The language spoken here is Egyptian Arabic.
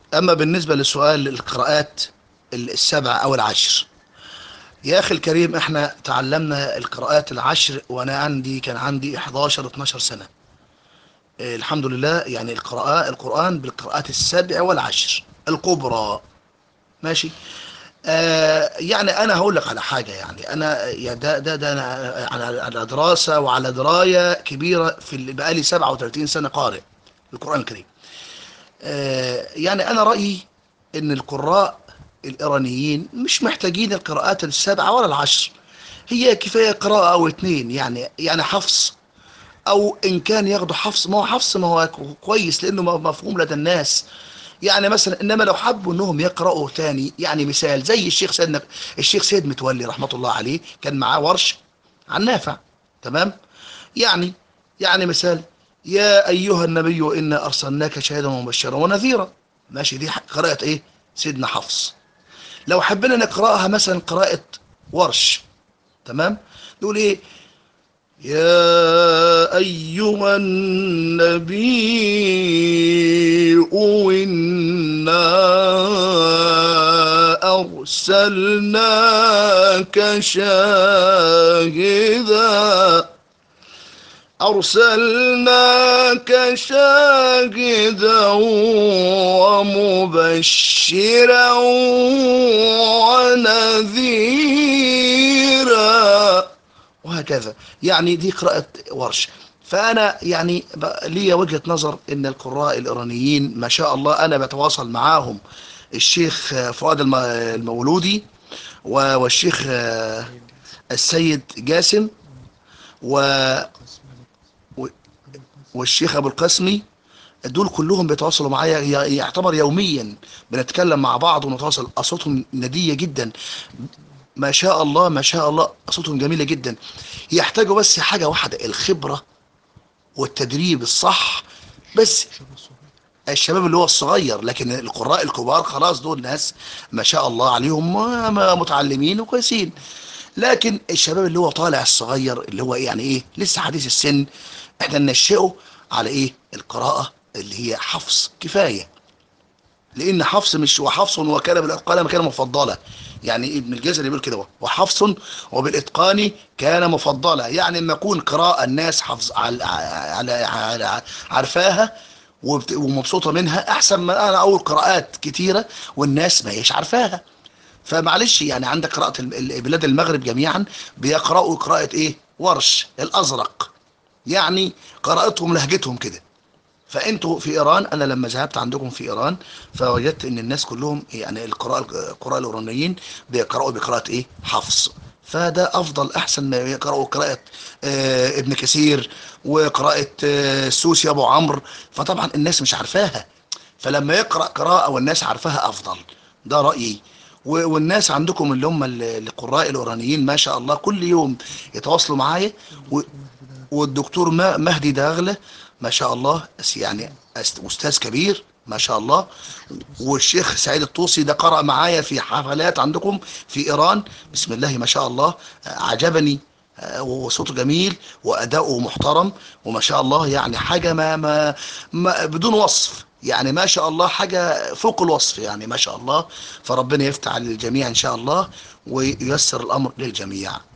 أما بالنسبة لسؤال القراءات السبع أو العشر يا أخي الكريم إحنا تعلمنا القراءات العشر وأنا عندي كان عندي 11 12 سنة آه، الحمد لله يعني القراءة القرآن بالقراءات السبع والعشر الكبرى ماشي آه يعني انا هقول لك على حاجه يعني انا يا ده ده ده انا على على دراسه وعلى درايه كبيره في اللي بقالي 37 سنه قارئ القران الكريم آه يعني انا رايي ان القراء الايرانيين مش محتاجين القراءات السبعه ولا العشر هي كفايه قراءه او اتنين يعني يعني حفص او ان كان ياخدوا حفص ما هو حفص ما هو كويس لانه مفهوم لدى الناس يعني مثلا انما لو حبوا انهم يقرأوا تاني يعني مثال زي الشيخ سيدنا الشيخ سيد متولي رحمة الله عليه كان معاه ورش عن نافع تمام يعني يعني مثال يا ايها النبي انا ارسلناك شاهدا ومبشرا ونذيرا ماشي دي قراءة ايه سيدنا حفص لو حبينا نقرأها مثلا قراءة ورش تمام نقول ايه يا أيها النبي إنا أرسلناك شاهدا أرسلناك شاهدا ومبشرا ونذيرا وهكذا يعني دي قراءة ورش فأنا يعني لي وجهة نظر إن القراء الإيرانيين ما شاء الله أنا بتواصل معاهم الشيخ فؤاد المولودي والشيخ السيد جاسم و والشيخ أبو القاسمي دول كلهم بيتواصلوا معايا يعتبر يوميا بنتكلم مع بعض ونتواصل أصواتهم ندية جدا ما شاء الله ما شاء الله صوتهم جميلة جدا يحتاجوا بس حاجة واحدة الخبرة والتدريب الصح بس الشباب اللي هو الصغير لكن القراء الكبار خلاص دول ناس ما شاء الله عليهم متعلمين وكويسين لكن الشباب اللي هو طالع الصغير اللي هو يعني ايه لسه حديث السن احنا ننشئه على ايه القراءة اللي هي حفظ كفاية لان حفص مش وحفص وكان بالاتقان كان مفضله يعني ابن الجزري بيقول كده وحفص وبالاتقان كان مفضله يعني لما يكون قراءه الناس حفظ على على, على عارفاها ومبسوطه منها احسن من انا اقول قراءات كتيره والناس ما هيش عارفاها فمعلش يعني عندك قراءه بلاد المغرب جميعا بيقراوا قراءه ايه ورش الازرق يعني قراءتهم لهجتهم كده فانتوا في ايران انا لما ذهبت عندكم في ايران فوجدت ان الناس كلهم يعني القراء القراء الايرانيين بيقراوا بقراءه ايه حفص فده افضل احسن ما يقراوا قراءه آه ابن كثير وقراءه آه سوسي ابو عمرو فطبعا الناس مش عارفاها فلما يقرا قراءه والناس عارفاها افضل ده رايي والناس عندكم اللي هم القراء الايرانيين ما شاء الله كل يوم يتواصلوا معايا والدكتور مهدي داغله ما شاء الله يعني أستاذ كبير ما شاء الله والشيخ سعيد الطوسي ده قرأ معايا في حفلات عندكم في إيران بسم الله ما شاء الله عجبني وصوته جميل وأداؤه محترم وما شاء الله يعني حاجة ما, ما, ما بدون وصف يعني ما شاء الله حاجة فوق الوصف يعني ما شاء الله فربنا يفتح على الجميع إن شاء الله وييسر الأمر للجميع